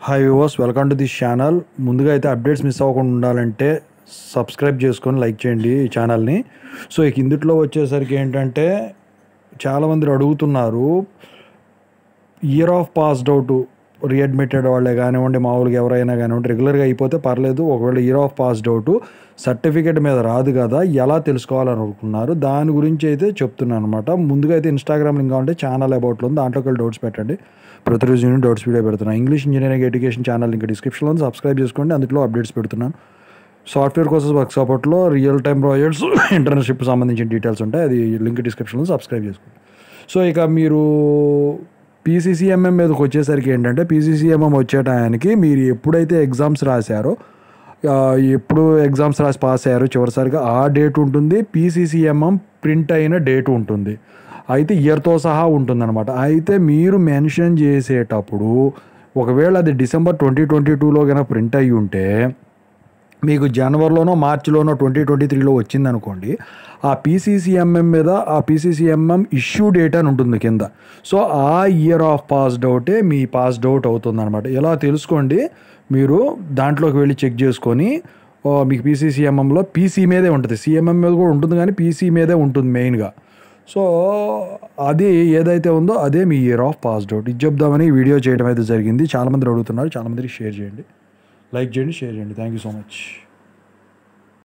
Hi viewers welcome to this channel ముందుగా అయితే updates miss అవ్వకుండా ఉండాలంటే సబ్స్క్రైబ్ చేసుకొని లైక్ చేయండి ఈ ఛానల్ని సో ఇక ఇందుట్లో వచ్చేసరికి ఏంటంటే చాలామంది అడుగుతున్నారు year of passed out readmitted వాళ్ళే కానివ్వండి మామూలుగా ఎవరైనా కానివ్వండి రెగ్యులర్గా అయిపోతే పర్లేదు ఒకవేళ year of passed out certificate మీద రాదు కదా ఎలా తెలుసుకోవాలని అనుకున్నారు దాని గురించి అయితే చెప్తున్నాను అనమాట ముందుగా అయితే ఇన్స్టాగ్రామ్ లింక్ కావాలంటే ఛానల్ అబౌట్లో ఉంది దాంట్లోకి వెళ్ళి డౌట్స్ పెట్టండి ప్రతిరోజు నేను డౌట్స్ వీడియో పెడుతున్నాను English engineering education channel link డిస్క్రిప్షన్లో ఉంది. సబ్స్క్రైబ్ చేసుకోండి అందులో అప్డేట్స్ పెడుతున్నాను సాఫ్ట్వేర్ కోర్సెస్ వర్క్ సపోర్ట్లో రియల్ టైమ్ ప్రాజెక్ట్స్ ఇంటర్న్షిప్ సంబంధించిన డీటెయిల్స్ ఉంటాయి అది లింక్ డిస్క్రిప్షన్లో సబ్స్క్రైబ్ చేసుకోండి సో ఇక మీరు పీసీసీఎంఎం మీదకి వచ్చేసరికి ఏంటంటే పీసీసీఎంఎం వచ్చే టయానికి మీరు ఎప్పుడైతే ఎగ్జామ్స్ రాశారో ఆ, ఎప్పుడు ఎగ్జామ్స్ రాసి పాస్ అయ్యారో చివరిసారిగా ఆ డేట్ ఉంటుంది పీసీసీఎంఎం ప్రింట్ అయిన డేట్ ఉంటుంది అయితే ఇయర్తో సహా ఉంటుందన్నమాట అయితే మీరు మెన్షన్ చేసేటప్పుడు ఒకవేళ అది డిసెంబర్ ట్వంటీ ట్వంటీ టూలో కనుక ప్రింట్ అయ్యి ఉంటే మీకు జనవరిలోనో మార్చిలోనో ట్వంటీ ట్వంటీ త్రీలో వచ్చిందనుకోండి ఆ పీసీసీఎంఎం మీద ఆ పీసీసీఎంఎం ఇష్యూ డేట్ అని ఉంటుంది కింద సో ఆ ఇయర్ ఆఫ్ పాస్డ్ అవుటే మీ పాస్డ్ అవుట్ అవుతుంది అనమాట ఇలా తెలుసుకోండి మీరు దాంట్లోకి వెళ్ళి చెక్ చేసుకొని ఓ, మీకు పీసీసీఎంఎంలో పీసీ మీదే ఉంటుంది సిఎంఎం మీద కూడా ఉంటుంది కానీ పీసీ మీదే ఉంటుంది మెయిన్గా సో అది ఏదైతే ఉందో అదే మీ ఇయర్ ఆఫ్ పాస్డ్ అవుట్ ఇది చెప్దామని ఈ వీడియో చేయడం అయితే జరిగింది చాలామంది అడుగుతున్నారు చాలామందికి షేర్ చేయండి లైక్ చేయండి షేర్ చేయండి థ్యాంక్ యూ సో మచ్